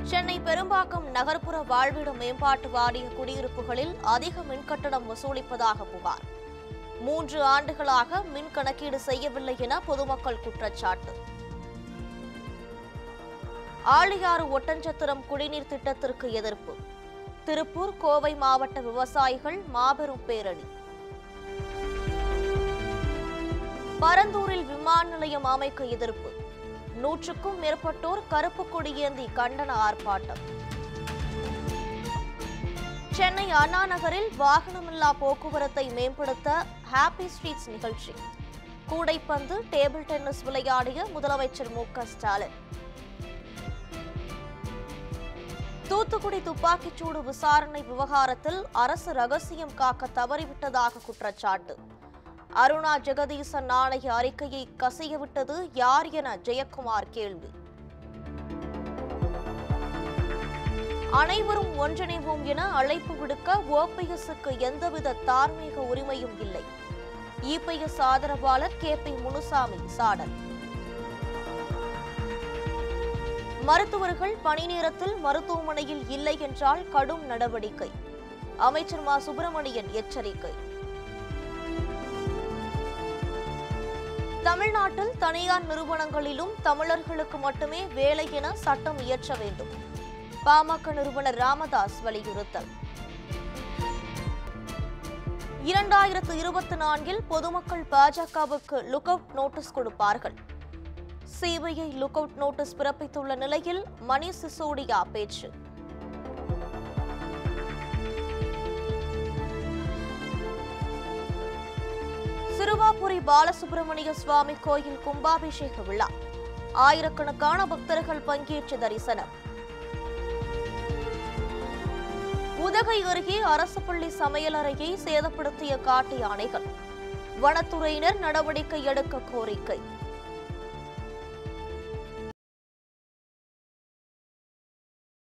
சென்னை பெரும்பாக்கம் நகர்ப்புற வாழ்விட மேம்பாட்டு வாரிய குடியிருப்புகளில் அதிக மின்கட்டணம் வசூலிப்பதாக புகார் மூன்று ஆண்டுகளாக மின் கணக்கீடு செய்யவில்லை என பொதுமக்கள் குற்றச்சாட்டு ஆழியாறு ஒட்டஞ்சத்திரம் குடிநீர் திட்டத்திற்கு எதிர்ப்பு திருப்பூர் கோவை மாவட்ட விவசாயிகள் மாபெரும் பேரணி பரந்தூரில் விமான நிலையம் அமைக்க எதிர்ப்பு நூற்றுக்கும் மேற்பட்டோர் கருப்பு கொடியேந்தி கண்டன ஆர்ப்பாட்டம் சென்னை அண்ணா நகரில் வாகனமில்லா போக்குவரத்தை மேம்படுத்த ஹாப்பி ஸ்ட்ரீட்ஸ் நிகழ்ச்சி கூடைப்பந்து டேபிள் டென்னிஸ் விளையாடிய முதலமைச்சர் மு க ஸ்டாலின் தூத்துக்குடி துப்பாக்கிச்சூடு விசாரணை விவகாரத்தில் அரசு ரகசியம் காக்க தவறிவிட்டதாக குற்றச்சாட்டு அருணா ஜெகதீசன் நாணய அறிக்கையை கசியவிட்டது யார் என ஜெயக்குமார் கேள்வி அனைவரும் ஒன்றிணைவோம் என அழைப்பு விடுக்க ஓபிஎஸ்க்கு எந்தவித தார்மீக உரிமையும் இல்லை இபிஎஸ் ஆதரவாளர் கே பி முனுசாமி சாடல் மருத்துவர்கள் பணி நேரத்தில் மருத்துவமனையில் இல்லை என்றால் கடும் நடவடிக்கை அமைச்சர் மா சுப்பிரமணியன் எச்சரிக்கை தமிழ்நாட்டில் தனியார் நிறுவனங்களிலும் தமிழர்களுக்கு மட்டுமே வேலை என சட்டம் இயற்ற வேண்டும் பாமக நிறுவனர் ராமதாஸ் வலியுறுத்தல் இரண்டாயிரத்து இருபத்தி நான்கில் பொதுமக்கள் பாஜகவுக்கு லுக் அவுட் நோட்டீஸ் கொடுப்பார்கள் சிபிஐ லுக் அவுட் நோட்டீஸ் பிறப்பித்துள்ள நிலையில் மணீஷ் சிசோடியா பேச்சு சிறுவாபுரி பாலசுப்பிரமணிய சுவாமி கோயில் கும்பாபிஷேக விழா ஆயிரக்கணக்கான பக்தர்கள் பங்கேற்று தரிசனம் உதகை அருகே அரசு பள்ளி சமையலறையை சேதப்படுத்திய காட்டு யானைகள் வனத்துறையினர் நடவடிக்கை எடுக்க கோரிக்கை